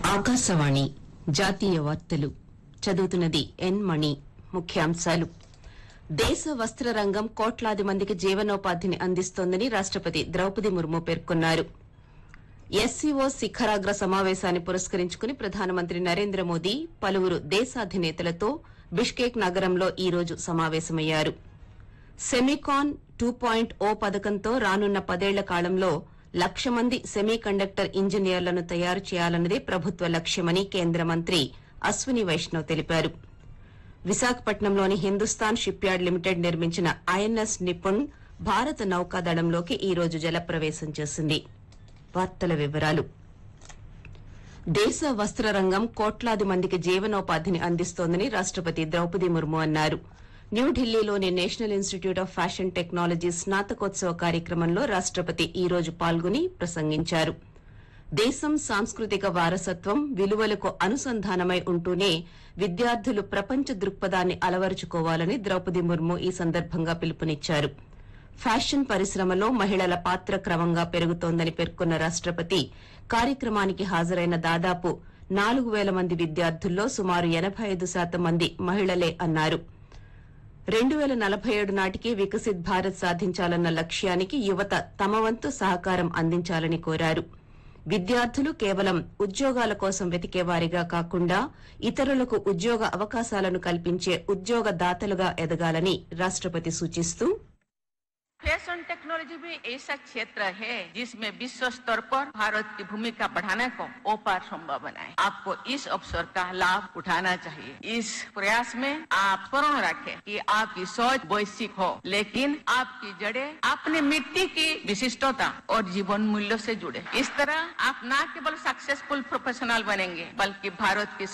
ఆకాశవాణి జాతీయ వార్తలు చదువుతున్నది ఎన్ మణి ముఖ్యాంశాలు దేశ వస్త్ర రంగం కోట్లాది మందికి జీవనోపాధిని అందిస్తోందని రాష్టపతి ద్రౌపది ముర్ము పేర్కొన్నారు ఎస్సీఓ శిఖరాగ్ర సమావేశాన్ని పురస్కరించుకుని ప్రధానమంత్రి నరేంద్ర మోదీ పలువురు దేశాధినేతలతో బిష్కేక్ నగరంలో ఈ రోజు సమావేశమయ్యారు సెమికాన్ టూ పాయింట్ ఓ పథకంతో రానున్న పదేళ్ల కాలంలో లక్ష మంది సెమీ కండక్టర్ ఇంజనీర్లను తయారు చేయాలన్నదే ప్రభుత్వ లక్ష్యమని కేంద్ర మంత్రి అశ్విని వైష్ణవ్ తెలిపారు విశాఖపట్నంలోని హిందుస్థాన్ షిప్ యార్డ్ లిమిటెడ్ నిర్మించిన ఐఎన్ఎస్ నిపుణ్ భారత నౌకాదళంలోకి ఈ రోజు జలప్రవేశం చేసింది వార్తల వివరాలు దేశ వస్త్ర రంగం కోట్లాది మందికి జీవనోపాధిని అందిస్తోందని రాష్టపతి ద్రౌపది ముర్ము అన్నారు న్యూఢిల్లీలోని national institute of fashion technology స్నాతకోత్సవ కార్యక్రమంలో రాష్టపతి ఈ రోజు పాల్గొని ప్రసంగించారు దేశం సాంస్కృతిక వారసత్వం విలువలకు అనుసంధానమై ఉంటూనే విద్యార్థులు ప్రపంచ దృక్పథాన్ని అలవరుచుకోవాలని ద్రౌపది ముర్ము ఈ సందర్భంగా పిలుపునిచ్చారు ఫ్యాషన్ పరిశ్రమలో మహిళల పాత్ర క్రమంగా పెరుగుతోందని పేర్కొన్న రాష్టపతి కార్యక్రమానికి హాజరైన దాదాపు నాలుగు వేల మంది విద్యార్థుల్లో సుమారు ఎనబై ఐదు శాతం మంది మహిళలే అన్నారు రెండు వేల నలభై ఏడు నాటికి వికసిత్ భారత్ సాధించాలన్న లక్ష్యానికి యువత తమ వంతు సహకారం అందించాలని కోరారు విద్యార్థులు కేవలం ఉద్యోగాల కోసం వెతికేవారిగా కాకుండా ఇతరులకు ఉద్యోగ అవకాశాలను కల్పించే ఉద్యోగదాతలుగా ఎదగాలని రాష్టపతి సూచిస్తూ फैशन टेक्नोलॉजी भी ऐसा क्षेत्र है जिसमें विश्व स्तर पर भारत की भूमिका बढ़ाने को ओपार संभव बनाए आपको इस अवसर का लाभ उठाना चाहिए इस प्रयास में आप स्मरण रखें कि आपकी सोच वैश्विक हो लेकिन आपकी जड़ें अपनी मिट्टी की विशिष्टता और जीवन मूल्यों से जुड़े इस तरह आप न केवल सक्सेसफुल प्रोफेशनल बनेंगे बल्कि भारत की